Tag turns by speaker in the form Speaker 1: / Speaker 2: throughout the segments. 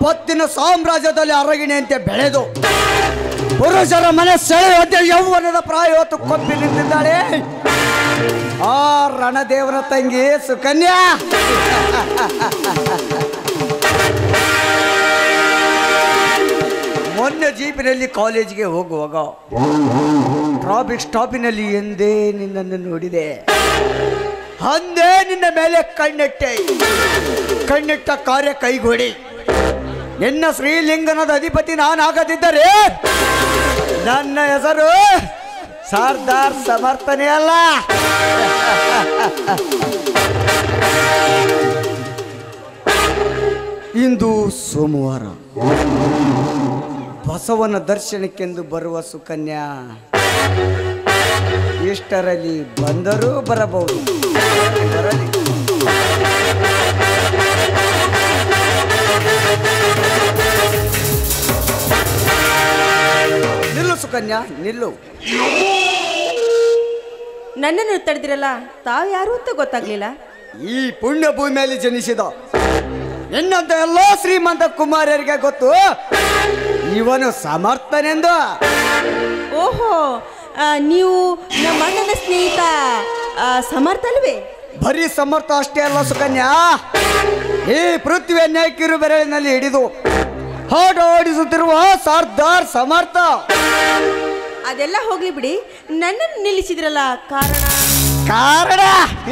Speaker 1: ಸಂಪತ್ತಿನ ಸಾಮ್ರಾಜ್ಯದಲ್ಲಿ ಅರಗಿಣಿಯಂತೆ ಬೆಳೆದು ಪುರುಷರ ಮನೆ ಸೆಳೆಯುವಂತೆ ಯೌವನದ ಪ್ರಾಯ ಹೊತ್ತು ಕೊಪ್ಪಿ ನಿಂತಿದ್ದಾಳೆ ಆ ರಣದೇವನ ತಂಗಿ ಸುಕನ್ಯಾ ಮೊನ್ನೆ ಜೀಪಿನಲ್ಲಿ ಕಾಲೇಜಿಗೆ ಹೋಗುವಾಗ ಟ್ರಾಫಿಕ್ ಸ್ಟಾಪಿನಲ್ಲಿ ಎಂದೇ ನಿನ್ನನ್ನು ನೋಡಿದೆ ಅಂದೇ ನಿನ್ನ ಮೇಲೆ ಕಣ್ಣಿಟ್ಟೆ ಕಣ್ಣಿಟ್ಟ ಕಾರ್ಯ ಕೈಗೂಡಿ ನಿನ್ನ ಶ್ರೀಲಿಂಗನದ ಅಧಿಪತಿ ನಾನಾಗದಿದ್ದರೆ ನನ್ನ ಹೆಸರು ಸರ್ದಾರ್ ಸಮರ್ಥನೆ ಅಲ್ಲ ಇಂದು ಸೋಮವಾರ ಬಸವನ ದರ್ಶನಕ್ಕೆಂದು ಬರುವ ಸುಕನ್ಯಾ ಇಷ್ಟರಲ್ಲಿ ಬಂದರೂ ಬರಬಹುದು ಬರಲಿ ನಿಲ್ಲು ಸುಕನ್ಯಾ ನಿಲ್ಲು
Speaker 2: ನನ್ನನ್ನು ತಡೆದಿರಲ್ಲ ತಾವು ಯಾರು ಅಂತ ಗೊತ್ತಾಗ್ಲಿಲ್ಲ
Speaker 1: ಈ ಪುಣ್ಯ ಭೂಮಿಯಲ್ಲಿ ಜನಿಸಿದ ನಿನ್ನಂತ ಎಲ್ಲ ಶ್ರೀಮಂತ ಕುಮಾರರಿಗೆ ಗೊತ್ತು ಇವನು ಸಮರ್ಥನೆಂದು
Speaker 2: ಓಹೋ ಆ, ನೀವು ನಮ್ಮ ಅಣ್ಣನ ಸ್ನೇಹಿತ ಆ, ಸಮರ್ಥ ಅಲ್ವೇ
Speaker 1: ಬರೀ ಸಮರ್ಥ ಅಷ್ಟೇ ಅಲ್ಲ ಸುಕನ್ಯಾ ಈ ಪೃಥ್ವಿಯನ್ನೇ ಕಿರು ಬೆರಳಿನಲ್ಲಿ ಹಿಡಿದು ಹಾಡಾಡಿಸುತ್ತಿರುವ ಸರ್ದಾರ್ ಸಮರ್ಥ
Speaker 2: ಅದೆಲ್ಲ ಹೋಗ್ಲಿ ಬಿಡಿ ನನ್ನನ್ನು ನಿಲ್ಲಿಸಿದ್ರಲ್ಲ ಕಾರಣ
Speaker 1: ಕಾರಣ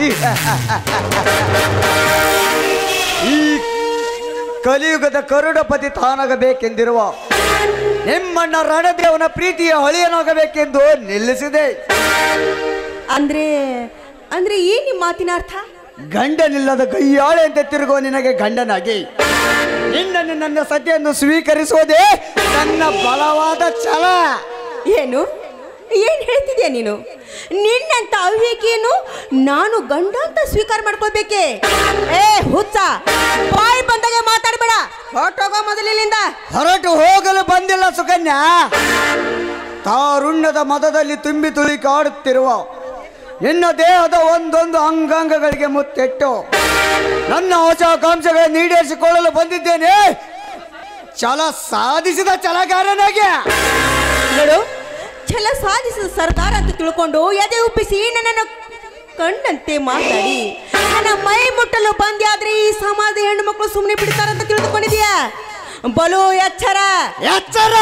Speaker 1: ಈ ಕಲಿಯುಗದ ಕರುಡಪತಿ ತಾನಾಗಬೇಕೆಂದಿರುವ ನಿಮ್ಮಣ್ಣ ರಣದೇವನ ಪ್ರೀತಿಯ ಹೊಳೆಯನಾಗಬೇಕೆಂದು ನಿಲ್ಲಿಸಿದೆ
Speaker 2: ಅಂದ್ರೆ ಅಂದ್ರೆ ಏನ್ ನಿಮ್ಮ ಮಾತಿನ ಅರ್ಥ
Speaker 1: ಗಂಡನಿಲ್ಲದ ಕೈಯಾಳೆ ಅಂತ ತಿರುಗುವ ನಿನಗೆ ಗಂಡನಾಗಿ ನಿನ್ನನ್ನು ನನ್ನ ಸತಿಯನ್ನು ಸ್ವೀಕರಿಸುವುದೇ ನನ್ನ ಬಲವಾದ ಛಲ
Speaker 2: ಏನು ಏನ್ ಹೇಳ್ತಿದ್ಯಾ ನೀನು ನಿನ್ನಂತ ಅವಿವೇಕಿಯನ್ನು ನಾನು ಗಂಡ ಅಂತ ಸ್ವೀಕಾರ ಮಾಡ್ಕೊಳ್ಬೇಕೆ ಏ ಹುಚ್ಚ ಬಾಯಿ ಬಂದಾಗೆ ಮಾತಾಡ್ಬೇಡ ಹೊರಟೋಗೋ ಮೊದಲಿನಿಂದ
Speaker 1: ಹೊರಟು ಹೋಗಲು ಬಂದಿಲ್ಲ ಸುಕನ್ಯಾ ತಾರುಣ್ಯದ ಮದದಲ್ಲಿ ತುಂಬಿ ತುಳಿಕಾಡುತ್ತಿರುವ ನಿನ್ನ ದೇಹದ ಒಂದೊಂದು ಅಂಗಾಂಗಗಳಿಗೆ ಮುತ್ತಿಟ್ಟು ನನ್ನ ಆಶಾಕಾಂಕ್ಷೆಗಳನ್ನು ಈಡೇರಿಸಿಕೊಳ್ಳಲು ಬಂದಿದ್ದೇನೆ ಛಲ ಸಾಧಿಸಿದ ಛಲಗಾರನಾಗಿ
Speaker 2: ನೋಡು ಛಲ ಸಾಧಿಸಿದ ಸರ್ದಾರ ಅಂತ ತಿಳ್ಕೊಂಡು ಎದೆ ಉಪ್ಪಿಸಿ ನನ್ನನ್ನು ಕಂಡಂತೆ ಮಾತಾಡಿ ನನ್ನ ಮೈ ಮುಟ್ಟಲು ಬಂದ್ಯಾದ್ರೆ ಈ ಸಮಾಜದ ಹೆಣ್ಣು ಮಕ್ಕಳು ಸುಮ್ಮನೆ ಬಿಡ್ತಾರಂತ ತಿಳಿದುಕೊಂಡಿದ್ಯಾ ಬಲು ಎಚ್ಚರ
Speaker 1: ಎಚ್ಚರ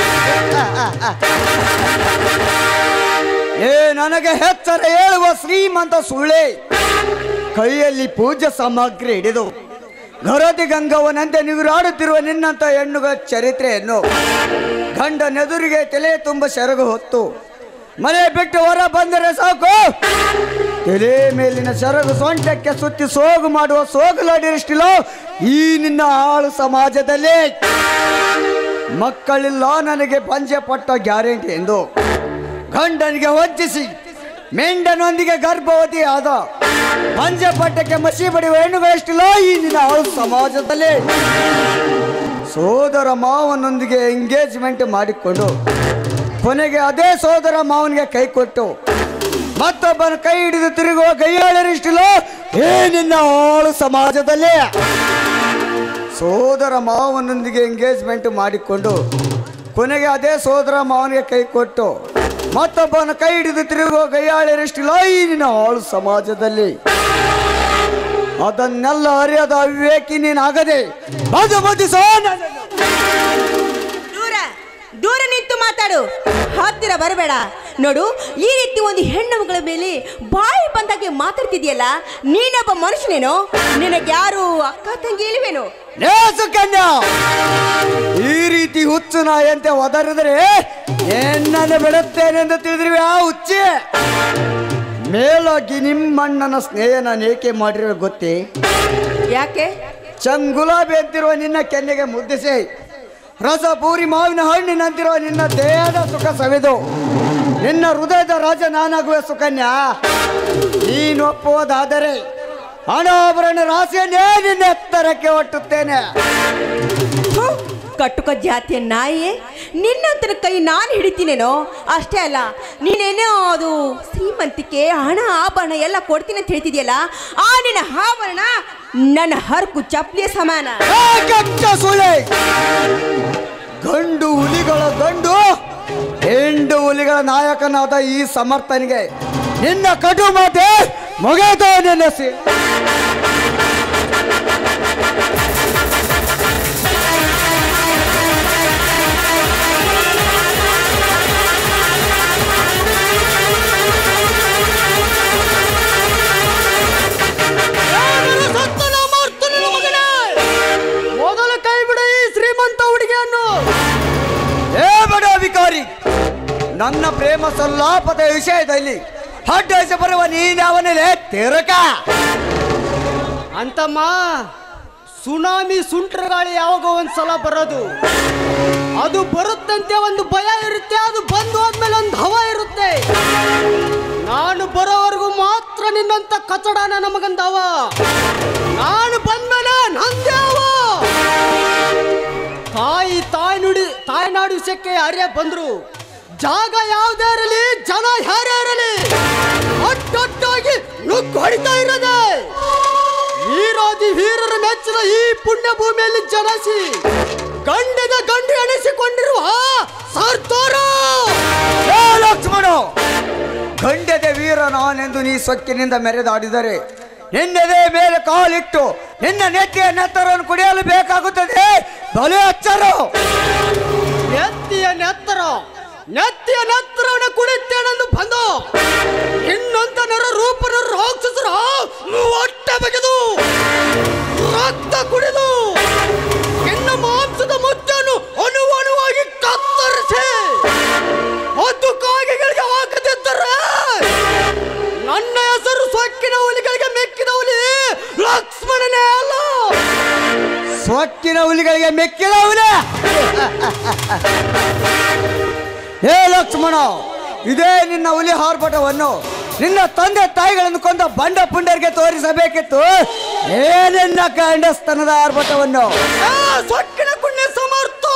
Speaker 1: ಏ ನನಗೆ ಎಚ್ಚರ ಹೇಳುವ ಶ್ರೀಮಂತ ಸುಳ್ಳೆ ಕೈಯಲ್ಲಿ ಪೂಜಾ ಸಾಮಗ್ರಿ ಹಿಡಿದು ಗರತಿ ಗಂಗವನಂತೆ ನಿಗುರಾಡುತ್ತಿರುವ ನಿನ್ನಂತ ಹೆಣ್ಣುಗಳ ಚರಿತ್ರೆಯನ್ನು ಗಂಡನೆದುರಿಗೆ ತಲೆ ತುಂಬ ಸೆರಗು ಹೊತ್ತು ಮನೆ ಬಿಟ್ಟು ಹೊರ ಬಂದರೆ ಸಾಕು ತಲೆ ಮೇಲಿನ ಸೆರಗು ಸೊಂಟಕ್ಕೆ ಸುತ್ತಿ ಸೋಗು ಮಾಡುವ ಸೋಗಲಾಡಿರಷ್ಟಿಲ್ಲ ಈ ನಿನ್ನ ಆಳು ಸಮಾಜದಲ್ಲಿ ಮಕ್ಕಳಿಲ್ಲ ನನಗೆ ಪಂಚೆ ಪಟ್ಟ ಗ್ಯಾರಂಟಿ ಎಂದು ಗಂಡನಿಗೆ ವಂಚಿಸಿ ಮೆಂಡನೊಂದಿಗೆ ಗರ್ಭವತಿ ಆದ ಪಂಚೆ ಪಟ್ಟಕ್ಕೆ ಮಸಿ ಬಡಿಯುವ ಹೆಣ್ಣುಗಳಷ್ಟಿಲ್ಲ ಈ ನಿನ್ನ ಆಳು ಸಮಾಜದಲ್ಲಿ ಸೋದರ ಮಾವನೊಂದಿಗೆ ಎಂಗೇಜ್ಮೆಂಟ್ ಮಾಡಿಕೊಂಡು ಕೊನೆಗೆ ಅದೇ ಸೋದರ ಮಾವನಿಗೆ ಕೈ ಕೊಟ್ಟು ಮತ್ತೊಬ್ಬನ ಕೈ ಹಿಡಿದು ತಿರುಗುವ ಕೈಯಾಳರಿಷ್ಟಿಲ್ಲ ಏ ನಿನ್ನ ಆಳು ಸಮಾಜದಲ್ಲಿ ಸೋದರ ಮಾವನೊಂದಿಗೆ ಎಂಗೇಜ್ಮೆಂಟ್ ಮಾಡಿಕೊಂಡು ಕೊನೆಗೆ ಅದೇ ಸೋದರ ಮಾವನಿಗೆ ಕೈ ಕೊಟ್ಟು ಮತ್ತೊಬ್ಬನ ಕೈ ಹಿಡಿದು ತಿರುಗುವ ಕೈಯಾಳಿರಷ್ಟಿಲ್ಲ ಈ ನಿನ್ನ ಆಳು ಸಮಾಜದಲ್ಲಿ ಅದನ್ನೆಲ್ಲ ಅರಿಯದ ಅವಿವೇಕಿ ನೀನಾಗದೆ ಬದು ಬದಿಸೋ ನನ್ನನ್ನು.
Speaker 2: ದೂರ ದೂರ ನಿಂತು ಮಾತಾಡು ಹತ್ತಿರ ಬರಬೇಡ ನೋಡು ಈ ರೀತಿ ಒಂದು ಹೆಣ್ಣು ಮಗಳ ಮೇಲೆ ಬಾಯಿ ಬಂದಾಗೆ ಮಾತಾಡ್ತಿದ್ಯಲ್ಲ ನೀನೊಬ್ಬ ಮನುಷ್ಯನೇನೋ ನಿನಗೆ ಯಾರು ಅಕ್ಕ ತಂಗಿ ಇಲ್ವೇನೋ
Speaker 1: ಲೇ ಸುಕನ್ಯಾ ಈ ರೀತಿ ಹುಚ್ಚು ನಾಯಂತೆ ಒದರಿದರೆ ಏನನ್ನು ಬಿಡುತ್ತೇನೆಂದು ತಿಳಿದ್ರಿ ಆ ಹುಚ್ಚಿ ಮೇಲಾಗಿ ನಿಮ್ಮಣ್ಣನ ಸ್ನೇಹ ನಾನು ಏಕೆ ಮಾಡಿರೋ ಗೊತ್ತೇ
Speaker 2: ಯಾಕೆ
Speaker 1: ಚಂಗುಲಾಬಿ ಅಂತಿರುವ ನಿನ್ನ ಕೆನ್ನೆಗೆ ಮುದ್ದಿಸಿ ರಸ ಪೂರಿ ಮಾವಿನ ಹಣ್ಣಿನಂತಿರುವ ನಿನ್ನ ದೇಹದ ಸುಖ ಸವಿದು ನಿನ್ನ ಹೃದಯದ ರಾಜ ನಾನಾಗುವೆ ಸುಕನ್ಯಾ ನೀನು ಒಪ್ಪುವುದಾದರೆ ಹಣಾಭರಣ ರಾಶಿಯನ್ನೇ ನಿನ್ನ ಎತ್ತರಕ್ಕೆ ಒಟ್ಟುತ್ತೇನೆ
Speaker 2: ಥು, ಕಟ್ಟುಕ ಜಾತಿಯ ನಾಯಿಯೇ ನಿನ್ನಂತನ ಕೈ ನಾನು ಹಿಡಿತೀನೇನೋ ಅಷ್ಟೇ ಅಲ್ಲ ನೀನೇನೋ ಅದು ಶ್ರೀಮಂತಿಕೆ ಹಣ ಆಭರಣ ಎಲ್ಲ ಕೊಡ್ತೀನಿ ಅಂತ ಹೇಳ್ತಿದ್ಯಲ್ಲ ಆ ನಿನ್ನ ಆಭರಣ ನನ್ನ ಹರ್ಕು ಚಪ್ಪಲಿಯ ಸಮಾನ
Speaker 1: ಏ ಕೆಟ್ಟ ಸುಳೆ ಗಂಡು ಹುಲಿಗಳ ಗಂಡು ಹೆಂಡು ಹುಲಿಗಳ ನಾಯಕನಾದ ಈ ಸಮರ್ಥನಿಗೆ ನಿನ್ನ ಕಟು ಮಾತೆ ಮುಗಿದು ನೆನೆಸಿ ಮೊದಲು ಕೈ ಬಿಡ ಈ ಶ್ರೀಮಂತ ಹುಡುಗಿಯನ್ನು ಏ ಬಡ ವಿಕಾರಿ ನನ್ನ ಪ್ರೇಮ ಸಲ್ಲಾಪದ ವಿಷಯದಲ್ಲಿ ಹಡ್ಡಸ ಬರುವ ನೀನವನೇ ತೆರಕ
Speaker 3: ಅಂತಮ್ಮ ಸುನಾಮಿ ಸುಂಟ್ರಗಾಳಿ ಯಾವಾಗ ಒಂದ್ಸಲ ಬರೋದು ಅದು ಬರುತ್ತಂತೆ ಒಂದು ಭಯ ಇರುತ್ತೆ ಅದು ಬಂದು ಹೋದ್ಮೇಲೆ ಒಂದು ಹವ ಇರುತ್ತೆ ನಾನು ಬರೋವರೆಗೂ ಮಾತ್ರ ನಿನ್ನಂತ ಕಚಡ ನನ್ನ ಮಗಂದ ಹವ ನಾನು ಬಂದ್ಮೇಲೆ ನಂದೇ ಹವ ತಾಯಿ ತಾಯಿ ನುಡಿ ತಾಯಿ ನಾಡು ವಿಷಯಕ್ಕೆ ಯಾರೇ ಬಂದ್ರು ಜಾಗ ಯಾವ್ದೇ ಇರಲಿ ಜನ ಯಾರೇ ಇರಲಿ ಒಟ್ಟೊಟ್ಟಾಗಿ ನುಗ್ಗು ಹೊಡಿತಾ ಇರೋದೆ ವೀರಾದಿ ವೀರರ ಮೆಚ್ಚಿದ ಈ ಪುಣ್ಯ ಭೂಮಿಯಲ್ಲಿ ಜನಸಿ ಗಂಡದ ಗಂಡು ಎಣಿಸಿಕೊಂಡಿರುವ ಸರ್ದಾರ
Speaker 1: ಏ ಲಕ್ಷ್ಮಣ ಖಂಡದ ವೀರ ನಾನೆಂದು ನೀ ಸೊಕ್ಕಿನಿಂದ ಮೆರೆದಾಡಿದರೆ ನಿನ್ನೆದೆ ಮೇಲೆ ಕಾಲಿಟ್ಟು ನಿನ್ನ ನೆತ್ತಿಯ ನೆತ್ತರನ್ನು ಕುಡಿಯಲು ಬೇಕಾಗುತ್ತದೆ ಬಲೆ ಹಚ್ಚರು
Speaker 3: ನೆತ್ತಿಯ ನೆತ್ತರ ನೆತ್ತಿಯ ನೆತ್ತರವನ್ನು ಕುಡಿತೇನೆಂದು ಬಂದು ಇನ್ನೊಂದ ನರ ರೂಪನ ರಾಕ್ಷಸರ ಹೊಟ್ಟೆ ಬಗೆದು ರಕ್ತ ಕುಡಿದು ಇನ್ನ ಮಾಂಸದ ಮುದ್ದನ್ನು ಅಣು ಅಣುವಾಗಿ ಕತ್ತರಿಸಿ ಹತ್ತು ಕಾಗೆಗಳಿಗೆ ಹಾಕದಿದ್ದರೆ ನನ್ನ ಹೆಸರು ಸೊಕ್ಕಿನ ಹುಲಿಗಳಿಗೆ ಮೆಕ್ಕಿದ ಹುಲಿ ಲಕ್ಷ್ಮಣನೇ ಅಲ್ಲ
Speaker 1: ಸೊಕ್ಕಿನ ಹುಲಿಗಳಿಗೆ ಮೆಕ್ಕಿದವನೇ ಹೇ ಲಕ್ಷ್ಮಣ ಇದೇ ನಿನ್ನ ಹುಲಿ ಹಾರ್ಭಟವನ್ನು ನಿನ್ನ ತಂದೆ ತಾಯಿಗಳನ್ನು ಕೊಂದ ಬಂಡ ಪುಂಡರಿಗೆ ತೋರಿಸಬೇಕಿತ್ತು ಏ ನಿನ್ನ ಗಂಡಸ್ತನದ ಆರ್ಭಟವನ್ನು
Speaker 3: ಆ ಸೊಕ್ಕಿನ ಪುಣ್ಯ ಸಮರ್ಥ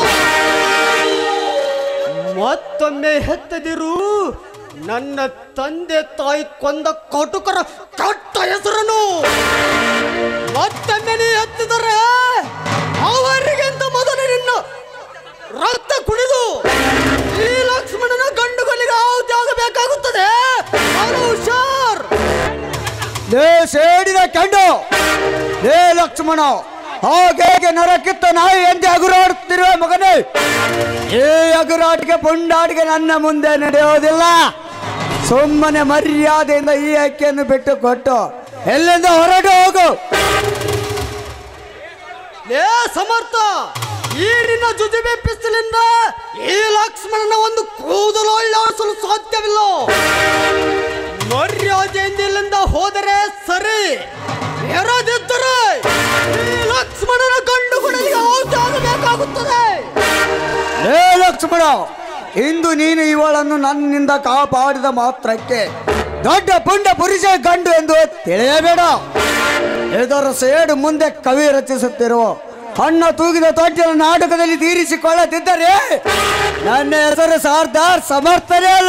Speaker 3: ಮತ್ತೊಮ್ಮೆ ಹೆತ್ತದಿರು ನನ್ನ ತಂದೆ ತಾಯಿ ಕೊಂದ ಕಟುಕರ ಕೆಟ್ಟ ಹೆಸರನ್ನು ಮತ್ತೊಮ್ಮೆ ನೀ ಎತ್ತಿದರೆ ಅವರಿಗಿಂತ ಮೊದಲು ನಿನ್ನ ರಕ್ತ ಕುಡಿದು ಈ ಲಕ್ಷ್ಮಣನ ಗಂಡುಗಳಿಗೆ ಆಹುತಿ ಆಗಬೇಕಾಗುತ್ತದೆ ಅವನು ಹುಷಾರ್
Speaker 1: ಲೇ ಸೇಡಿದ ಕೆಂಡು ಲೇ ಲಕ್ಷ್ಮಣ ಹಾಗೆ ನರಕಿತ್ತ ನಾಯಿ ಎಂದೇ ಅಗುರಾಡುತ್ತಿರುವ ಮಗನೇ ಈ ಅಗುರಾಟಿಗೆ ಪುಂಡಾಟಿಗೆ ನನ್ನ ಮುಂದೆ ನಡೆಯೋದಿಲ್ಲ ಸುಮ್ಮನೆ ಮರ್ಯಾದೆಯಿಂದ ಈ ಅಕ್ಕಿಯನ್ನು ಬಿಟ್ಟು ಕೊಟ್ಟು ಎಲ್ಲಿಂದ ಹೊರಟು ಹೋಗು
Speaker 3: ಲೇ ಸಮರ್ಥ ಈ ನಿನ್ನ ಜುಜುಬೆ ಪಿಸ್ತಲಿಂದ ಈ ಲಕ್ಷ್ಮಣನ ಒಂದು ಕೂದಲು ಅಳ್ಳಾಡಿಸಲು ಸಾಧ್ಯವಿಲ್ಲ ಮರ್ಯಾದೆಯಿಂದ ಇಲ್ಲಿಂದ ಹೋದರೆ ಸರಿ ಎರದಿದ್ದರೆ ಈ ಲಕ್ಷ್ಮಣನ ಗಂಡು ಗುಣಲಿಗೆ ಆಗಬೇಕಾಗುತ್ತದೆ
Speaker 1: ಲೇ ಲಕ್ಷ್ಮಣ ಇಂದು ನೀನು ಇವಳನ್ನು ನನ್ನಿಂದ ಕಾಪಾಡಿದ ಮಾತ್ರಕ್ಕೆ ದೊಡ್ಡ ಪುಂಡ ಪುರುಷ ಗಂಡು ಎಂದು ತಿಳಿಯಬೇಡ ಇದರ ಸೇಡು ಮುಂದೆ ಕವಿ ರಚಿಸುತ್ತಿರುವ ಹಣ್ಣ ತೂಗಿದ ತೊಟ್ಟಿನ ನಾಟಕದಲ್ಲಿ ತೀರಿಸಿಕೊಳ್ಳದಿದ್ದರೆ ನನ್ನ ಹೆಸರು ಸರ್ದಾರ್ ಸಮರ್ಥನೇ ಅಲ್ಲ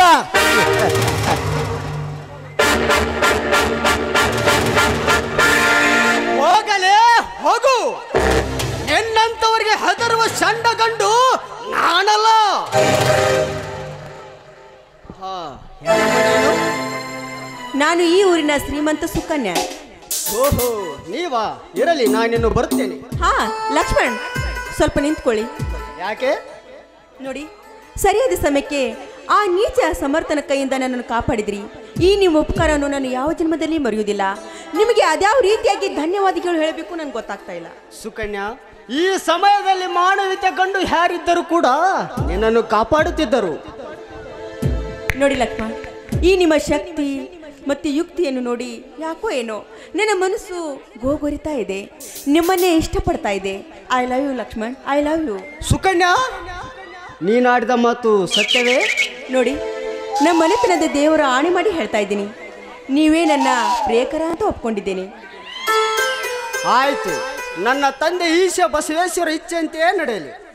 Speaker 3: ಹೋಗಲೇ ಹೋಗು ನಿನ್ನಂತವರಿಗೆ ಹೆದರುವ ಚಂಡ ಗಂಡು ನಾನಲ್ಲ ಹಾ
Speaker 2: ನಾನು ಈ ಊರಿನ ಶ್ರೀಮಂತ ಸುಕನ್ಯ
Speaker 3: ಓಹೋ ನೀವಾ ಇರಲಿ ನಾನಿನ್ನು ಬರುತ್ತೇನೆ
Speaker 2: ಹಾ ಲಕ್ಷ್ಮಣ್ ಸ್ವಲ್ಪ ನಿಂತ್ಕೊಳ್ಳಿ
Speaker 3: ಯಾಕೆ
Speaker 2: ನೋಡಿ ಸರಿಯಾದ ಸಮಯಕ್ಕೆ ಆ ನೀಚ ಸಮರ್ಥನ ಕೈಯಿಂದ ನನ್ನನ್ನು ಕಾಪಾಡಿದ್ರಿ ಈ ನಿಮ್ಮ ಉಪಕಾರವನ್ನು ನಾನು ಯಾವ ಜನ್ಮದಲ್ಲಿ ಮರೆಯುವುದಿಲ್ಲ ನಿಮಗೆ ಅದ್ಯಾವ ರೀತಿಯಾಗಿ ಧನ್ಯವಾದಗಳು ಹೇಳಬೇಕು ನನಗೆ ಗೊತ್ತಾಗ್ತಾ ಇಲ್ಲ
Speaker 3: ಸುಕನ್ಯಾ ಈ ಸಮಯದಲ್ಲಿ ಮಾನವೀಯತೆ ಗಂಡು ಯಾರಿದ್ದರೂ ಕೂಡ ನಿನ್ನನ್ನು ಕಾಪಾಡುತ್ತಿದ್ದರು
Speaker 2: ನೋಡಿ ಲಕ್ಷ್ಮಣ ಈ ನಿಮ್ಮ ಶಕ್ತಿ ಮತ್ತು ಯುಕ್ತಿಯನ್ನು ನೋಡಿ ಯಾಕೋ ಏನೋ ನನ್ನ ಮನಸ್ಸು ಗೋಗೊರಿತಾ ಇದೆ ನಿಮ್ಮನ್ನೇ ಇಷ್ಟಪಡ್ತಾ ಇದೆ I love you Lakshman I love you
Speaker 3: Sukanya ನೀನಾಡಿದ ಮಾತು ಸತ್ಯವೇ
Speaker 2: ನೋಡಿ ನಮ್ಮ ಮನೆತನದ ದೇವರ ಆಣೆ ಮಾಡಿ ಹೇಳ್ತಾ ಇದ್ದೀನಿ ನೀವೇ ನನ್ನ ಪ್ರಿಯಕರ ಅಂತ ಒಪ್ಕೊಂಡಿದ್ದೇನೆ
Speaker 3: ಆಯ್ತು ನನ್ನ ತಂದೆ ಈಶ ಬಸವೇಶ್ವರ ಇಚ್ಛೆಯಂತೆಯೇ ನಡೆಯಲಿ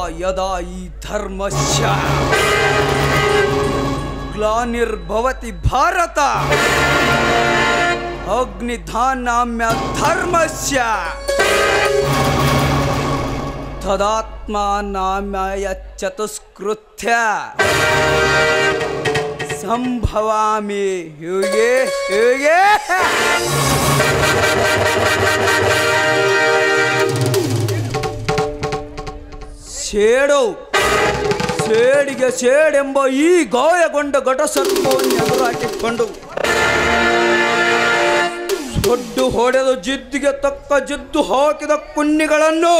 Speaker 1: ಯದಾ ಈ ಧರ್ಮಸ್ಯ ಗ್ಲಾನಿರ್ಭವತಿ ಭಾರತ ಅಗ್ನಿಧಾನಾಮ್ಯ ಧರ್ಮಸ್ಯ ತದಾತ್ಮಾನಾಮ್ಯ ಚತುಷ್ಕೃತ್ಯ ಸಂಭವಾಮಿ ಹೀಗೆ ಹೀಗೆ ಸೇಡು ಸೇಡಿಗೆ ಸೇಡೆಂಬ ಈ ಗಾಯಗೊಂಡ ಘಟಸತ್ವವನ್ನು ಎದುರಾಕಿಕೊಂಡು ದೊಡ್ಡು ಹೊಡೆದು ಜಿದ್ದಿಗೆ ತಕ್ಕ ಜಿದ್ದು ಹಾಕಿದ ಕುನ್ನಿಗಳನ್ನು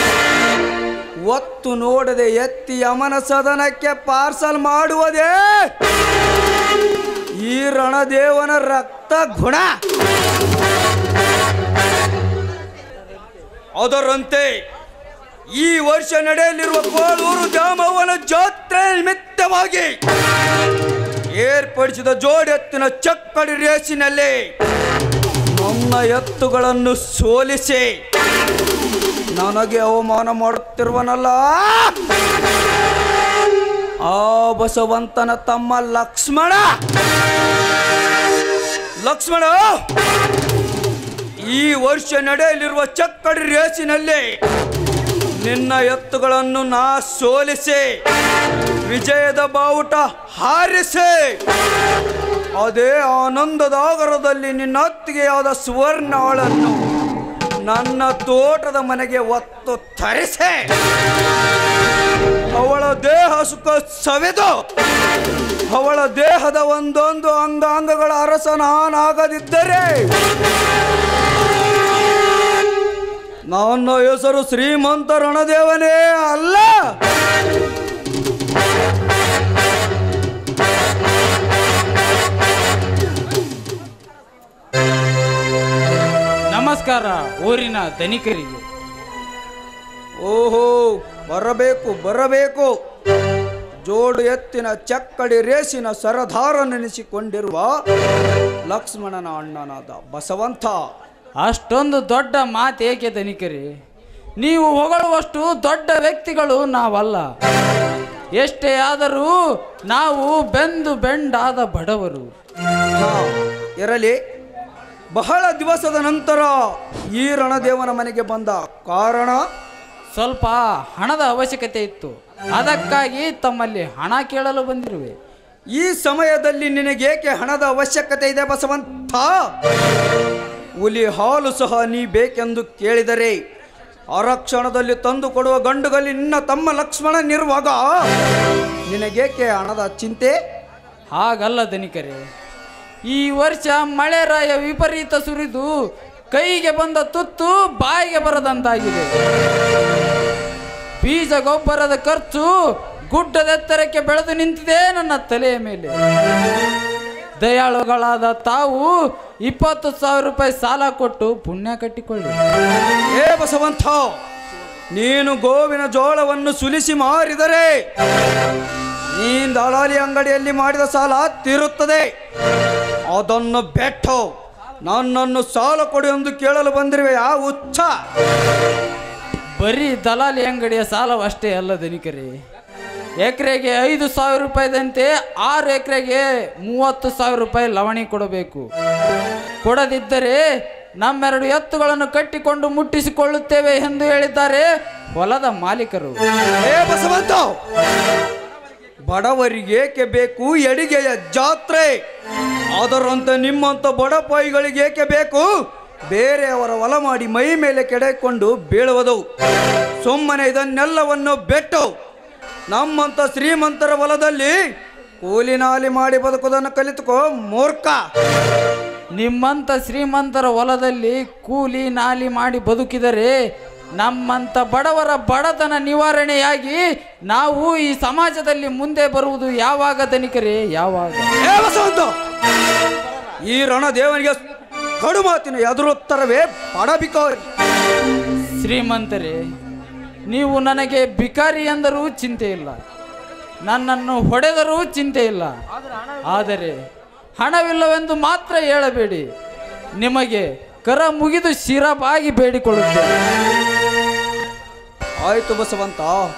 Speaker 1: ಒತ್ತು ನೋಡದೆ ಎತ್ತಿ ಯಮನ ಸದನಕ್ಕೆ ಪಾರ್ಸಲ್ ಮಾಡುವುದೇ ಈ ರಣದೇವನ ರಕ್ತ ಗುಣ ಅದರಂತೆ ಈ ವರ್ಷ ನಡೆಯಲಿರುವ ಕೋಳೂರು ದ್ಯಾಮವ್ವನ ಜಾತ್ರೆ ನಿಮಿತ್ತವಾಗಿ ಏರ್ಪಡಿಸಿದ ಜೋಡೆತ್ತಿನ ಚಕ್ಕಡಿ ರೇಸಿನಲ್ಲಿ ನನ್ನ ಎತ್ತುಗಳನ್ನು ಸೋಲಿಸಿ ನನಗೆ ಅವಮಾನ ಮಾಡುತ್ತಿರುವನಲ್ಲ ಆ ಬಸವಂತನ ತಮ್ಮ ಲಕ್ಷ್ಮಣ ಲಕ್ಷ್ಮಣ ಈ ವರ್ಷ ನಡೆಯಲಿರುವ ಚಕ್ಕಡಿ ರೇಸಿನಲ್ಲಿ ನಿನ್ನ ಎತ್ತುಗಳನ್ನು ನಾ ಸೋಲಿಸಿ ವಿಜಯದ ಬಾವುಟ ಹಾರಿಸಿ ಅದೇ ಆನಂದದ ಆಗರದಲ್ಲಿ ನಿನ್ನ ಅತ್ತಿಗೆಯಾದ ಸುವರ್ಣವಳನ್ನು ನನ್ನ ತೋಟದ ಮನೆಗೆ ಒತ್ತು ತರಿಸೆ ಅವಳ ದೇಹ ಸುಖ ಸವೆದು ಅವಳ ದೇಹದ ಒಂದೊಂದು ಅಂಗಾಂಗಗಳ ಅರಸ ನಾನಾಗದಿದ್ದರೆ ನನ್ನ ಹೆಸರು ಶ್ರೀಮಂತ ರಣದೇವನೇ ಅಲ್ಲ
Speaker 4: ನಮಸ್ಕಾರ ಊರಿನ ಧನಿಕರಿಗೆ
Speaker 1: ಓಹೋ ಬರಬೇಕು ಬರಬೇಕು ಜೋಡು ಎತ್ತಿನ ಚಕ್ಕಡಿ ರೇಸಿನ ಸರದಾರ ನೆನೆಸಿಕೊಂಡಿರುವ ಲಕ್ಷ್ಮಣನ ಅಣ್ಣನಾದ ಬಸವಂತ
Speaker 4: ಅಷ್ಟೊಂದು ದೊಡ್ಡ ಮಾತೇಕೆ ಧನಿಕರಿ ನೀವು ಹೊಗಳುವಷ್ಟು ದೊಡ್ಡ ವ್ಯಕ್ತಿಗಳು ನಾವಲ್ಲ ಎಷ್ಟೇ ಆದರೂ ನಾವು ಬೆಂದು ಬೆಂಡಾದ ಬಡವರು
Speaker 1: ಹಾ, ಇರಲಿ ಬಹಳ ದಿವಸದ ನಂತರ ಈ ರಣದೇವನ ಮನೆಗೆ ಬಂದ ಕಾರಣ
Speaker 4: ಸ್ವಲ್ಪ ಹಣದ ಅವಶ್ಯಕತೆ ಇತ್ತು ಅದಕ್ಕಾಗಿ ತಮ್ಮಲ್ಲಿ ಹಣ ಕೇಳಲು ಬಂದಿರುವೆ
Speaker 1: ಈ ಸಮಯದಲ್ಲಿ ನಿನಗೇಕೆ ಹಣದ ಅವಶ್ಯಕತೆ ಇದೆ ಬಸವಂತ ಹುಲಿ ಹಾಲು ಸಹ ನೀ ಬೇಕೆಂದು ಕೇಳಿದರೆ ಆರಕ್ಷಣದಲ್ಲಿ ತಂದು ಕೊಡುವ ಗಂಡುಗಲ್ಲಿ ನಿನ್ನ ತಮ್ಮ ಲಕ್ಷ್ಮಣನಿರುವಾಗ ನಿನಗೇಕೆ ಹಣದ ಚಿಂತೆ
Speaker 4: ಹಾಗಲ್ಲ ಧನಿಕರೇ ಈ ವರ್ಷ ಮಳೆ ರಾಯ ವಿಪರೀತ ಸುರಿದು ಕೈಗೆ ಬಂದ ತುತ್ತು ಬಾಯಿಗೆ ಬರದಂತಾಗಿದೆ ಬೀಜ ಗೊಬ್ಬರದ ಖರ್ಚು ಗುಡ್ಡದೆತ್ತರಕ್ಕೆ ಬೆಳೆದು ನಿಂತಿದೆ ನನ್ನ ತಲೆಯ ಮೇಲೆ ದಯಾಳುಗಳಾದ ತಾವು ಇಪ್ಪತ್ತು ಸಾವಿರ ರೂಪಾಯಿ ಸಾಲ ಕೊಟ್ಟು ಪುಣ್ಯ ಕಟ್ಟಿಕೊಳ್ಳಿ
Speaker 1: ಏ ಬಸವಂತ ನೀನು ಗೋವಿನ ಜೋಳವನ್ನು ಸುಲಿಸಿ ಮಾರಿದರೆ ನೀನ್ ದಳಾಲಿ ಅಂಗಡಿಯಲ್ಲಿ ಮಾಡಿದ ಸಾಲ ತೀರುತ್ತದೆ ಅದನ್ನು ಬೆಟ್ಟು ನನ್ನನ್ನು ಸಾಲ ಕೊಡು ಎಂದು ಕೇಳಲು ಬಂದಿರುವೆ ಆ ಹುಚ್ಚ
Speaker 4: ಬರೀ ದಲಾಲಿ ಅಂಗಡಿಯ ಸಾಲವಷ್ಟೇ ಅಲ್ಲ ಧನಿಕರೇ ಎಕರೆಗೆ ಐದು ಸಾವಿರ ರೂಪಾಯಿದಂತೆ ಆರು ಎಕರೆಗೆ ಮೂವತ್ತು ಸಾವಿರ ರೂಪಾಯಿ ಲವಣಿ ಕೊಡಬೇಕು ಕೊಡದಿದ್ದರೆ ನಮ್ಮೆರಡು ಎತ್ತುಗಳನ್ನು ಕಟ್ಟಿಕೊಂಡು ಮುಟ್ಟಿಸಿಕೊಳ್ಳುತ್ತೇವೆ ಎಂದು ಹೇಳಿದ್ದಾರೆ ಹೊಲದ ಮಾಲೀಕರು
Speaker 1: ಏ ಬಸವಂತ ಬಡವರಿಗೇಕೆ ಬೇಕು ಎಡಿಗೆಯ ಜಾತ್ರೆ ಅದರಂತೆ ನಿಮ್ಮಂತ ಬಡಪಾಯಿಗಳಿಗೇಕೆ ಬೇಕು ಬೇರೆಯವರ ಹೊಲ ಮಾಡಿ ಮೈ ಮೇಲೆ ಕೆಡೆಕೊಂಡು ಬೀಳುವುದು ಸುಮ್ಮನೆ ಇದನ್ನೆಲ್ಲವನ್ನು ಬೆಟ್ಟು ನಮ್ಮಂತ ಶ್ರೀಮಂತರ ಹೊಲದಲ್ಲಿ ಕೂಲಿ ನಾಲಿ ಮಾಡಿ ಬದುಕುವುದನ್ನು ಕಲಿತುಕೋ ಮೂರ್ಖ
Speaker 4: ನಿಮ್ಮಂಥ ಶ್ರೀಮಂತರ ಹೊಲದಲ್ಲಿ ಕೂಲಿ ನಾಲಿ ಮಾಡಿ ಬದುಕಿದರೆ ನಮ್ಮಂಥ ಬಡವರ ಬಡತನ ನಿವಾರಣೆಯಾಗಿ ನಾವು ಈ ಸಮಾಜದಲ್ಲಿ ಮುಂದೆ ಬರುವುದು ಯಾವಾಗ ಧನಿಕರೇ ಯಾವಾಗ
Speaker 1: ಏ ಬಸವಂತ ಈ ರಣದೇವನಿಗೆ ಕಡು ಮಾತಿನ ಎದುರುತ್ತರವೇ ಬಡಬಿಕೋರಿ
Speaker 4: ಶ್ರೀಮಂತರೇ ನೀವು ನನಗೆ ಬಿಕಾರಿ ಎಂದರೂ ಚಿಂತೆ ಇಲ್ಲ ನನ್ನನ್ನು ಹೊಡೆದರೂ ಚಿಂತೆ ಇಲ್ಲ ಆದರೆ ಹಣವಿಲ್ಲವೆಂದು ಮಾತ್ರ ಹೇಳಬೇಡಿ ನಿಮಗೆ ಕರ ಮುಗಿದು ಶಿರಬಾಗಿ ಬೇಡಿಕೊಳ್ಳುತ್ತೇನೆ
Speaker 1: ಆಯ್ತು ಬಸವಂತ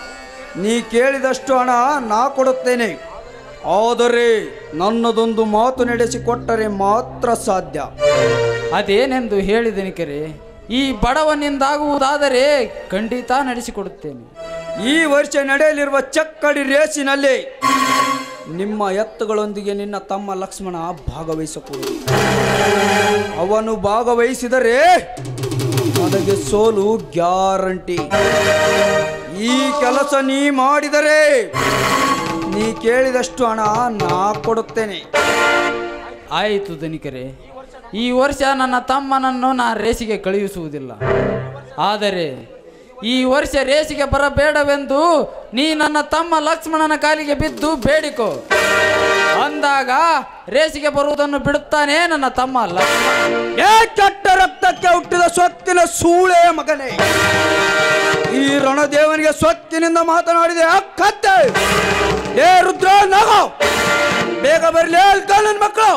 Speaker 1: ನೀ ಕೇಳಿದಷ್ಟು ಹಣ ನಾ ಕೊಡುತ್ತೇನೆ ಆದರೆ ನನ್ನದೊಂದು ಮಾತು ನಡೆಸಿಕೊಟ್ಟರೆ ಮಾತ್ರ ಸಾಧ್ಯ
Speaker 4: ಅದೇನೆಂದು ಹೇಳಿದೆನಿಕರೆ ಈ ಬಡವನಿಂದಾಗುವುದಾದರೆ ಖಂಡಿತ ನಡೆಸಿಕೊಡುತ್ತೇನೆ
Speaker 1: ಈ ವರ್ಷ ನಡೆಯಲಿರುವ ಚಕ್ಕಡಿ ರೇಸಿನಲ್ಲಿ ನಿಮ್ಮ ಎತ್ತುಗಳೊಂದಿಗೆ ನಿನ್ನ ತಮ್ಮ ಲಕ್ಷ್ಮಣ ಭಾಗವಹಿಸಕೂಡದು ಅವನು ಭಾಗವಹಿಸಿದರೆ ನನಗೆ ಸೋಲು ಗ್ಯಾರಂಟಿ ಈ ಕೆಲಸ ನೀ ಮಾಡಿದರೆ ನೀ ಕೇಳಿದಷ್ಟು ಹಣ ನಾ ಕೊಡುತ್ತೇನೆ
Speaker 4: ಆಯಿತು ದನಿಕರೆ ಈ ವರ್ಷ ನನ್ನ ತಮ್ಮನನ್ನು ನಾ ರೇಸಿಗೆ ಕಳುಹಿಸುವುದಿಲ್ಲ ಆದರೆ ಈ ವರ್ಷ ರೇಸಿಗೆ ಬರಬೇಡವೆಂದು ನೀ ನನ್ನ ತಮ್ಮ ಲಕ್ಷ್ಮಣನ ಕಾಲಿಗೆ ಬಿದ್ದು ಬೇಡಿಕೋ ಅಂದಾಗ ರೇಸಿಗೆ ಬರುವುದನ್ನು ಬಿಡುತ್ತಾನೆ ನನ್ನ ತಮ್ಮ ಲಕ್ಷ್ಮಣ
Speaker 1: ಏ ಕೆಟ್ಟ ರಕ್ತಕ್ಕೆ ಹುಟ್ಟಿದ ಸ್ವತ್ತಿನ ಸೂಳೆ ಮಗನೇ ಈ ರಣದೇವನಿಗೆ ಸ್ವತ್ತಿನಿಂದ ಮಾತನಾಡಿದೆ ಆ ಕತ್ತೆ ಏ ರುದ್ರ ನಗೋ ಬೇಗ ಬರಲಿ ನನ್ನ ಮಕ್ಕಳು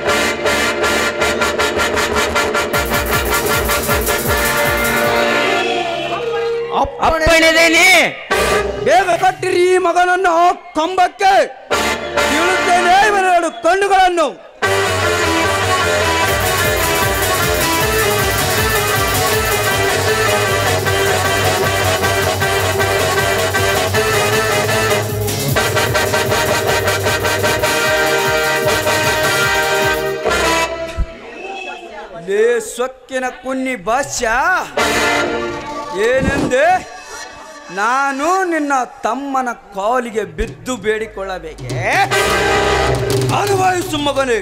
Speaker 5: ಅಪ್ಪಣಿದೇನಿ
Speaker 1: ಬೇಗ ಕಟ್ಟಿರಿ ಈ ಮಗನನ್ನು ಕಂಬಕ್ಕೆ ಬೀಳುತ್ತೇನೆ ಇವನೆರಡು ಕಣ್ಣುಗಳನ್ನು ಲೇ ಸೊಕ್ಕಿನ ಕುನ್ನಿ ಭಾಷ್ಯ ಏನೆಂದೆ ನಾನು ನಿನ್ನ ತಮ್ಮನ ಕಾಲಿಗೆ ಬಿದ್ದು ಬೇಡಿಕೊಳ್ಳಬೇಕೆ ಅನುಭವಿಸು ಮಗನೇ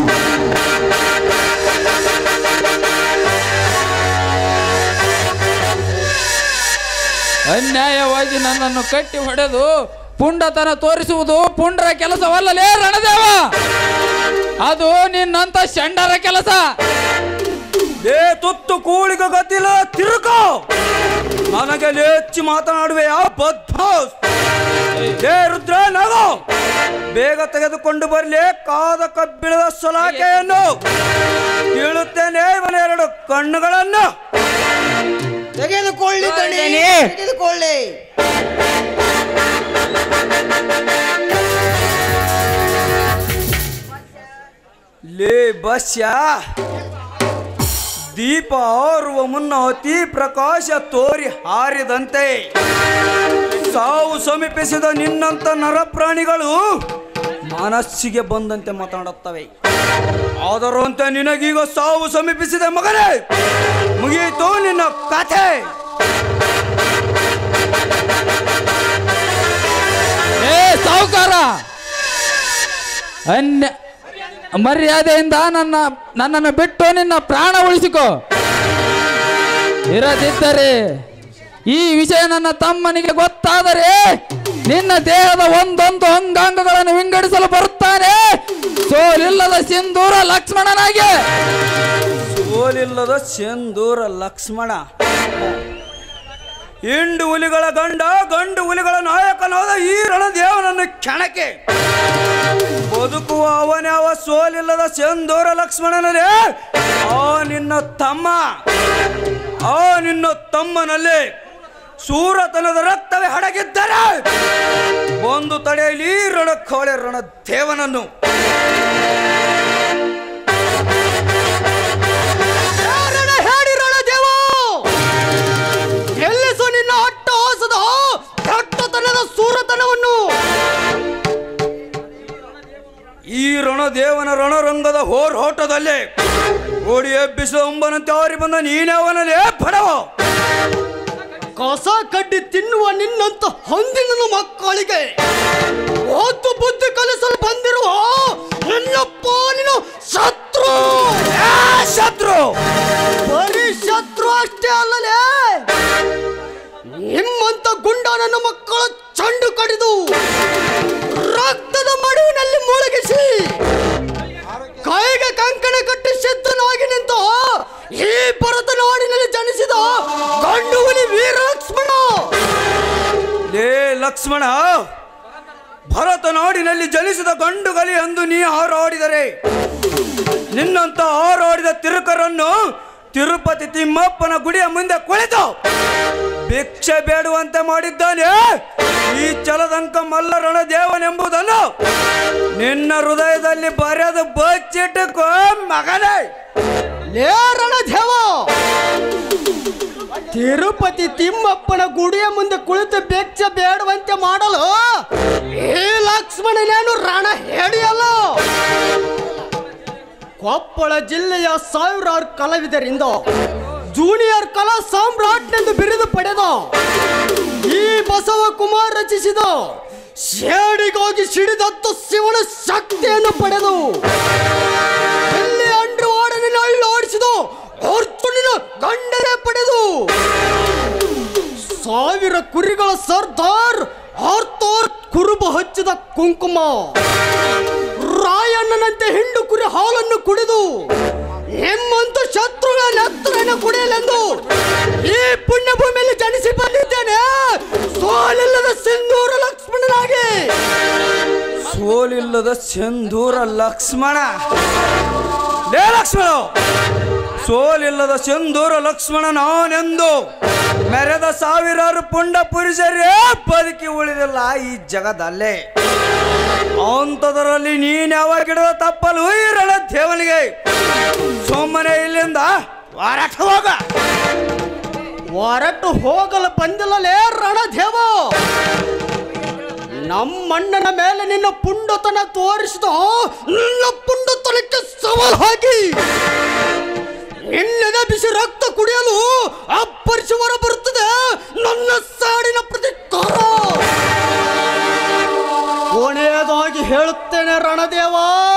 Speaker 4: ಅನ್ಯಾಯವಾಗಿ ನನ್ನನ್ನು ಕಟ್ಟಿ ಹೊಡೆದು ಪುಂಡತನ ತೋರಿಸುವುದು ಪುಂಡರ ಕೆಲಸವಲ್ಲಲೇ ರಣದೇವ ಅದು ನಿನ್ನಂತ ಶಂಡರ ಕೆಲಸ
Speaker 1: ಲೇ ತುತ್ತು ಕೂಳಿಗ ಗತಿಲ ತಿರುಕೋ ನನಗೆ ಲೇಚಿ ಮಾತನಾಡುವೆ ಆ ಬದ್ಮಾಸ್ ಲೇ ರುದ್ರ ನಗೋ ಬೇಗ ತೆಗೆದುಕೊಂಡು ಬರಲಿ ಕಾದ ಕಬ್ಬಿಣದ ಸಲಾಕೆಯನ್ನು ಕೀಳುತ್ತೇನೆ ಇವನ ಎರಡು ಕಣ್ಣುಗಳನ್ನು
Speaker 3: ತೆಗೆದುಕೊಳ್ಳಿ ದಣಿ
Speaker 5: ದಣಿ.
Speaker 3: ತೆಗೆದುಕೊಳ್ಳಿ
Speaker 1: ಲೇ ಬಸ್ಯ ದೀಪ ಆರುವ ಮುನ್ನ ಅತಿ ಪ್ರಕಾಶ ತೋರಿ ಹಾರಿದಂತೆ ಸಾವು ಸಮೀಪಿಸಿದ ನಿನ್ನಂತ ನರಪ್ರಾಣಿಗಳು ಮನಸ್ಸಿಗೆ ಬಂದಂತೆ ಮಾತನಾಡುತ್ತವೆ ಆದರಂತೆ ನಿನಗೀಗ ಸಾವು ಸಮೀಪಿಸಿದೆ ಮಗನೇ ಮುಗಿಯಿತು ನಿನ್ನ ಕಥೆ
Speaker 4: ಏ ಸಾಹುಕಾರ ಅನ್ಯ ಮರ್ಯಾದೆಯಿಂದ ನನ್ನ ನನ್ನನ್ನು ಬಿಟ್ಟು ನಿನ್ನ ಪ್ರಾಣ ಉಳಿಸಿಕೊ ಇರದಿದ್ದರೆ ಈ ವಿಷಯ ನನ್ನ ತಮ್ಮನಿಗೆ ಗೊತ್ತಾದರೆ ನಿನ್ನ ದೇಹದ ಒಂದೊಂದು ಅಂಗಾಂಗಗಳನ್ನು ವಿಂಗಡಿಸಲು ಬರುತ್ತಾನೆ ಸೋಲಿಲ್ಲದ ಸಿಂಧೂರ ಲಕ್ಷ್ಮಣನಾಗೆ
Speaker 1: ಸೋಲಿಲ್ಲದ ಸಿಂಧೂರ ಲಕ್ಷ್ಮಣ ಹಿಂಡು ಹುಲಿಗಳ ಗಂಡ ಗಂಡು ಹುಲಿಗಳ ನಾಯಕನಾದ ಈ ರಣದೇವನನ್ನು ಕೆಣಕೆ ಬದುಕುವ ಅವನೇ ಅವ ಸೋಲಿಲ್ಲದ ಸಿಂಧೂರ ಲಕ್ಷ್ಮಣನೇ ಆ ನಿನ್ನ ತಮ್ಮ ಆ ನಿನ್ನ ತಮ್ಮನಲ್ಲಿ ಸೂರತನದ ರಕ್ತವೇ ಹಡಗಿದ್ದರೆ ಒಂದು ತಡೆಯಲಿ ರಣಖೋಳೆ ರಣದೇವನನ್ನು
Speaker 3: ಯಾರಣ ಹೇಳಿರಣ ದೇವ ಎಲ್ಲಿಸು ನಿನ್ನ ಅಟ್ಟಹಾಸದ ಕೆಟ್ಟತನದ ಸೂರತನವನ್ನು
Speaker 1: ಈ ರಣದೇವನ ರಣರಂಗದ ಹೋರಾಟದಲ್ಲಿ ಓಡಿ ಎಬ್ಬಿಸಿದ ಒಂಬನಂತೆ ಆರಿ ಬಂದ ನೀನೇ ಅವನಲ್ಲಿ ಬಡವ
Speaker 3: ಕಸ ಕಡ್ಡಿ ತಿನ್ನುವ ನಿನ್ನಂತ ಹೊಂದಿನ ಮಕ್ಕಳಿಗೆ ಓದು ಬುದ್ಧಿ ಕಲಿಸಲು ಬಂದಿರುವ ನನ್ನ ಪಾಲಿನ ಶತ್ರು
Speaker 1: ಆ ಶತ್ರು
Speaker 3: ಬರೀ ಶತ್ರು ಅಷ್ಟೇ ಅಲ್ಲಲೇ ನಿಮ್ಮಂತ ಗುಂಡ ನನ್ನ ಮಕ್ಕಳ ಚಂಡು ಕಡಿದು ರಕ್ತದ ಮಡುವಿನಲ್ಲಿ ಮುಳುಗಿಸಿ ಕೈಗೆ ಕಂಕಣ ಕಟ್ಟಿ ಸಿದ್ಧನಾಗಿ ನಿಂತ ಈ ಭರತ ನಾಡಿನಲ್ಲಿ ಜನಿಸಿದ ಗಂಡು ಹುಲಿ ವೀರ ಲಕ್ಷ್ಮಣ
Speaker 1: ಲೇ ಲಕ್ಷ್ಮಣ ಭರತ ನಾಡಿನಲ್ಲಿ ಜನಿಸಿದ ಗಂಡು ಗಲಿ ಎಂದು ನೀ ಹಾರಾಡಿದರೆ ನಿನ್ನಂತ ಹಾರಾಡಿದ ತಿರುಕರನ್ನು ತಿರುಪತಿ ತಿಮ್ಮಪ್ಪನ ಗುಡಿಯ ಮುಂದೆ ಕುಳಿತು ಭಿಕ್ಷೆ ಬೇಡುವಂತೆ ಮಾಡಿದ್ದಾನೆ ಈ ಚಲದಂಕ ಮಲ್ಲ ರಣದೇವನೆಂಬುದನ್ನು ನಿನ್ನ ಹೃದಯದಲ್ಲಿ ಬರೆದು ಬಚ್ಚಿಟ್ಟುಕೋ ಮಗನೇ
Speaker 3: ಲೇರಣ ದೇವ ತಿರುಪತಿ ತಿಮ್ಮಪ್ಪನ ಗುಡಿಯ ಮುಂದೆ ಕುಳಿತು ಬೆಚ್ಚ ಬೇಡುವಂತೆ ಮಾಡಲು ಈ ಲಕ್ಷ್ಮಣನೇನು ರಣ ಹೇಳಿಯಲ್ಲ ಕೊಪ್ಪಳ ಜಿಲ್ಲೆಯ ಸಾವಿರಾರು ಕಲಾವಿದರಿಂದ ಜೂನಿಯರ್ ಕಲಾ ಸಾಮ್ರಾಟ್ನೆಂದು ಬಿರುದು ಪಡೆದ ಈ ಬಸವ ಕುಮಾರ್ ರಚಿಸಿದ ಶೇಡಿಗಾಗಿ ಸಿಡಿದತ್ತು ಶಿವನ ಶಕ್ತಿಯನ್ನು ಪಡೆದು ಎಲ್ಲಿ ಅಂಡರ್ವಾಡನಿನ ಅಳ್ಳಾಡಿಸಿದ ಅರ್ಜುನನ ಗಂಡನೆ ಪಡೆದು ಸಾವಿರ ಕುರಿಗಳ ಸರ್ದಾರ್ ಆರ್ತೋರ್ ಕುರುಬ ಹಚ್ಚಿದ ಕುಂಕುಮ ರಾಯಣ್ಣನಂತೆ ಹಿಂಡು ಕುರಿ ಹಾಲನ್ನು ಕುಡಿದು ನಿಮ್ಮಂತ ಶತ್ರುಗಳ ನೆತ್ತರನ್ನು ಕುಡಿಯಲೆಂದು ಈ ಪುಣ್ಯ ಭೂಮಿಯಲ್ಲಿ ಜನಿಸಿ ಬಂದಿದ್ದೇನೆ ಸೋಲಿಲ್ಲದ ಸಿಂಧೂರ ಲಕ್ಷ್ಮಣನಾಗಿ
Speaker 1: ಸೋಲಿಲ್ಲದ ಸಿಂಧೂರ ಲಕ್ಷ್ಮಣ ಲೇ ಲಕ್ಷ್ಮಣ ಸೋಲಿಲ್ಲದ ಸಿಂಧೂರ ಲಕ್ಷ್ಮಣ ನಾನೆಂದು ಮೆರೆದ ಸಾವಿರಾರು ಪುಂಡ ಪುರುಷರೇ ಬದುಕಿ ಉಳಿದಿಲ್ಲ ಈ ಜಗದಲ್ಲೇ ಅಂಥದರಲ್ಲಿ ನೀನ್ ಯಾವಾಗ ಹಿಡಿದ ತಪ್ಪಲು ಈ ರಣ ದೇವನಿಗೆ ಸುಮ್ಮನೆ ಇಲ್ಲಿಂದ ಹೊರಟ ಹೋಗ
Speaker 3: ಹೊರಟು ಹೋಗಲು ಬಂದಿಲ್ಲಲೇ ರಣದೇವ ನಮ್ಮಣ್ಣನ ಮೇಲೆ ನಿನ್ನ ಪುಂಡತನ ತೋರಿಸಿದ ನಿನ್ನ ಪುಂಡತನಕ್ಕೆ ಸವಾಲ್ ಹಾಕಿ ನಿನ್ನೆದ ಬಿಸಿ ರಕ್ತ ಕುಡಿಯಲು ಅಪ್ಪರಿಸಿ ಹೊರ ಬರುತ್ತದೆ ನನ್ನ ಸಾಡಿನ ಪ್ರತಿಕಾರ ಕೊನೆಯದಾಗಿ ಹೇಳುತ್ತೇನೆ ರಣದೇವ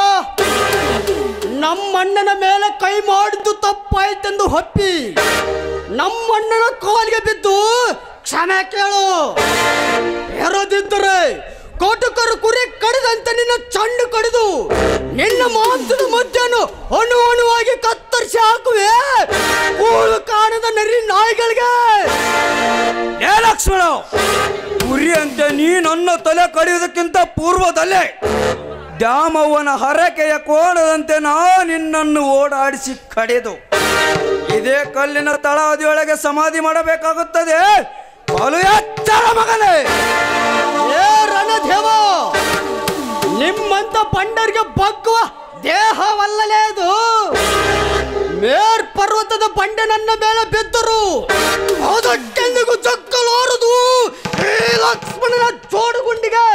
Speaker 3: ನಮ್ಮಣ್ಣನ ಮೇಲೆ ಕೈ ಮಾಡಿದ್ದು ತಪ್ಪಾಯ್ತೆಂದು ಹೊಪ್ಪಿ ನಮ್ಮಣ್ಣನ ಕಾಲಿಗೆ ಬಿದ್ದು ಕ್ಷಮೆ ಕೇಳು ಎರದಿದ್ದರೆ ಕೋಟಕರು ಕುರಿ ಕಡಿದಂತೆ ನಿನ್ನ ಚಂಡು ಕಡಿದು ನಿನ್ನ ಮಾಂಸದ ಮಧ್ಯವನ್ನು ಅಣು ಅಣುವಾಗಿ ಕತ್ತರಿಸಿ ಹಾಕುವೆ ಕೂಳು ಕಾಣದ ನರಿ ನಾಯಿಗಳಿಗೆ
Speaker 1: ಏ ಲಕ್ಷ್ಮಣ ಕುರಿ ಅಂತೆ ನೀ ನನ್ನ ತಲೆ ಕಡಿಯುವುದಕ್ಕಿಂತ ಪೂರ್ವದಲ್ಲೇ ದ್ಯಾಮವ್ವನ ಹರಕೆಯ ಕೋಣದಂತೆ ನಾ ನಿನ್ನನ್ನು ಓಡಾಡಿಸಿ ಕಡೆದು ಇದೇ ಕಲ್ಲಿನ ತಳಹದಿಯೊಳಗೆ ಸಮಾಧಿ ಮಾಡಬೇಕಾಗುತ್ತದೆ ಬಲು ಎಚ್ಚರ ಮಗನೇ
Speaker 3: ಏ ರಣದೇವ ನಿಮ್ಮಂತ ಪಂಡರಿಗೆ ಬಗ್ಗುವ ದೇಹವಲ್ಲಲೇ ಅದು ಮೇರ್ ಪರ್ವತದ ಬಂಡೆ ನನ್ನ ಮೇಲೆ ಬಿದ್ದರು ಅದಕ್ಕೆಂದಿಗೂ ಜಕ್ಕಲಾರದು ಈ ಲಕ್ಷ್ಮಣನ ಜೋಡುಗುಂಡಿಗೆ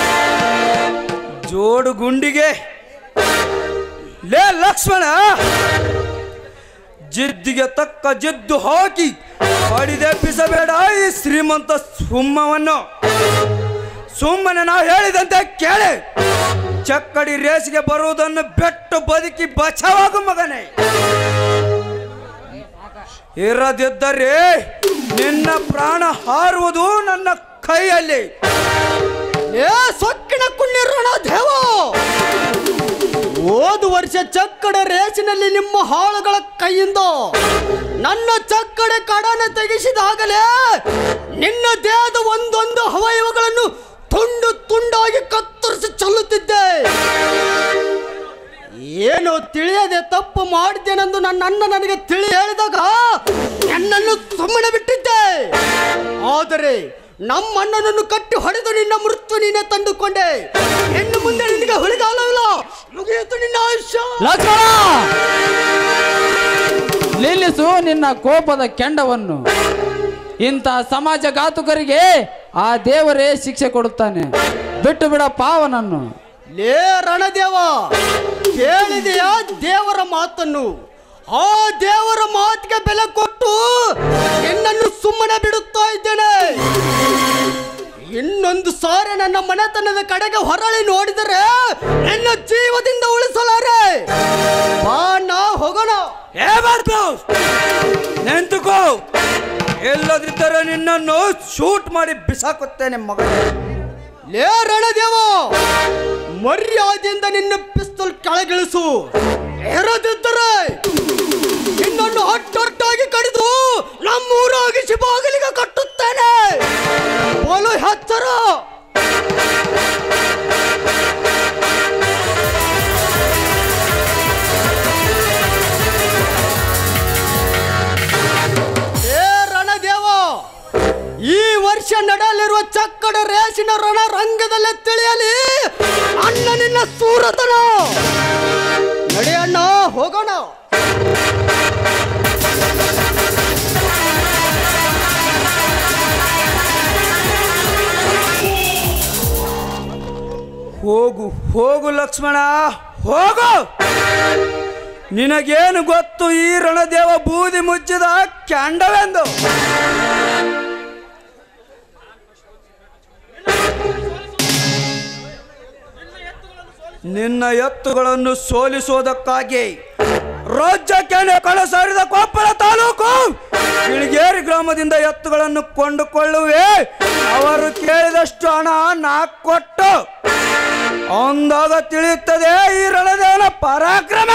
Speaker 1: ಜೋಡು ಗುಂಡಿಗೆ ಲೇ ಲಕ್ಷ್ಮಣ ಜಿದ್ದಿಗೆ ತಕ್ಕ ಜಿದ್ದು ಹಾಕಿ ಹೊಡಿದೆಪ್ಪಿಸಬೇಡ ಈ ಶ್ರೀಮಂತ ಸುಮ್ಮವನ್ನು ಸುಮ್ಮನೆ ನಾವು ಹೇಳಿದಂತೆ ಕೇಳಿ ಚಕ್ಕಡಿ ರೇಸಿಗೆ ಬರುವುದನ್ನು ಬೆಟ್ಟು ಬದುಕಿ ಬಚಾವಾಗು ಮಗನೇ ಇರದಿದ್ದರೆ ನಿನ್ನ ಪ್ರಾಣ ಹಾರುವುದು ನನ್ನ ಕೈಯಲ್ಲಿ
Speaker 3: ಏ ಸೊಕ್ಕಿನ ಕುಣ್ಣಿರೋಣ ದೇವ ಹೋದ ವರ್ಷ ಚಕ್ಕಡ ರೇಸಿನಲ್ಲಿ ನಿಮ್ಮ ಹಾಳುಗಳ ಕೈಯಿಂದ ನನ್ನ ಚಕ್ಕಡೆ ಕಡನ ತೆಗೆಸಿದಾಗಲೇ ನಿನ್ನ ದೇಹದ ಒಂದೊಂದು ಅವಯವಗಳನ್ನು ತುಂಡು ತುಂಡಾಗಿ ಕತ್ತರಿಸಿ ಚೆಲ್ಲುತ್ತಿದ್ದೆ ಏನು ತಿಳಿಯದೆ ತಪ್ಪು ಮಾಡಿದ್ದೇನೆಂದು ನನ್ನ ಅಣ್ಣ ನನಗೆ ತಿಳಿ ಹೇಳಿದಾಗ ನನ್ನನ್ನು ಸುಮ್ಮನೆ ಬಿಟ್ಟಿದ್ದೆ ಆದರೆ ನಮ್ಮ ಅಣ್ಣನನ್ನು ಕಟ್ಟಿ ಹೊಡೆದು ನಿನ್ನ ಮೃತ್ಯು ನೀನೆ ತಂದುಕೊಂಡೆ ಇನ್ನು ಮುಂದೆ ನಿನಗೆ ಹುಳಿಗಾಲವಿಲ್ಲ ಮುಗಿಯಿತು ನಿನ್ನ ಆಯುಷ್ಯ
Speaker 4: ಲಕ್ಷ್ಮಣ ನಿಲ್ಲಿಸು ನಿನ್ನ ಕೋಪದ ಕೆಂಡವನ್ನು ಇಂಥ ಸಮಾಜಘಾತುಕರಿಗೆ ಆ ದೇವರೇ ಶಿಕ್ಷೆ ಕೊಡುತ್ತಾನೆ ಬಿಟ್ಟು ಬಿಡ ಪಾವನನ್ನು
Speaker 3: ಲೇ ರಣದೇವ ಕೇಳಿದೆಯಾ ದೇವರ ಮಾತನ್ನು ಆ ದೇವರ ಮಾತಿಗೆ ಬೆಲೆ ಕೊಟ್ಟು ನಿನ್ನನ್ನು ಸುಮ್ಮನೆ ಬಿಡುತ್ತಾ ಇದ್ದೇನೆ ಇನ್ನೊಂದು ಸಾರಿ ನನ್ನ ಮನೆತನದ ಕಡೆಗೆ ಹೊರಳಿ ನೋಡಿದರೆ ನಿನ್ನ ಜೀವದಿಂದ ಉಳಿಸಲಾರೆ ಬಾ ನಾ ಹೋಗೋಣ
Speaker 1: ಏ ಮಾಡ್ಕೋ ನಿಂತುಕೋ ಎಲ್ಲದಿದ್ದರೆ ನಿನ್ನನ್ನು ಶೂಟ್ ಮಾಡಿ ಬಿಸಾಕುತ್ತೇನೆ ಮಗನೇ
Speaker 3: ಲೇ ರಣದೇವ ಮರ್ಯಾದೆಯಿಂದ ನಿನ್ನ ಪಿಸ್ತೂಲ್ ಕೆಳಗಿಳಿಸು ಎರದಿದ್ದರೆ ನಿನ್ನನ್ನು ಹಟ್ಟೊಟ್ಟಾಗಿ ಕಡಿದು ನಮ್ಮೂರಾಗಿ ಶಿಬಾಗಲಿಗೆ ಕಟ್ಟುತ್ತೇನೆ ಬೋಲು ಹಚ್ಚರ ಏ ರಣದೇವ ನಡೆಯಲಿರುವ ಚಕ್ಕಡ ರೇಸಿನ ರಣ ರಂಗದಲ್ಲೇ ತಿಳಿಯಲಿ ಅಣ್ಣ ನಿನ್ನ ಸೂರತನ ನಡೆಯಣ್ಣ ಹೋಗೋಣ
Speaker 1: ಹೋಗು ಹೋಗು ಲಕ್ಷ್ಮಣ ಹೋಗು ನಿನಗೇನು ಗೊತ್ತು ಈ ರಣದೇವ ಬೂದಿ ಮುಚ್ಚಿದ ಕೆಂಡವೆಂದು ನಿನ್ನ ಎತ್ತುಗಳನ್ನು ಸೋಲಿಸುವುದಕ್ಕಾಗಿ ರಾಜ್ಯಕ್ಕೆ ಕಳಸಾರಿದ ಕೊಪ್ಪಳ ತಾಲೂಕು ಗಿಳಿಗೇರಿ ಗ್ರಾಮದಿಂದ ಎತ್ತುಗಳನ್ನು ಕೊಂಡುಕೊಳ್ಳುವೆ ಅವರು ಕೇಳಿದಷ್ಟು ಹಣ ನಾ ಕೊಟ್ಟು ಅಂದಾಗ ತಿಳಿಯುತ್ತದೆ ಈ ರಣದೇವನ ಪರಾಕ್ರಮ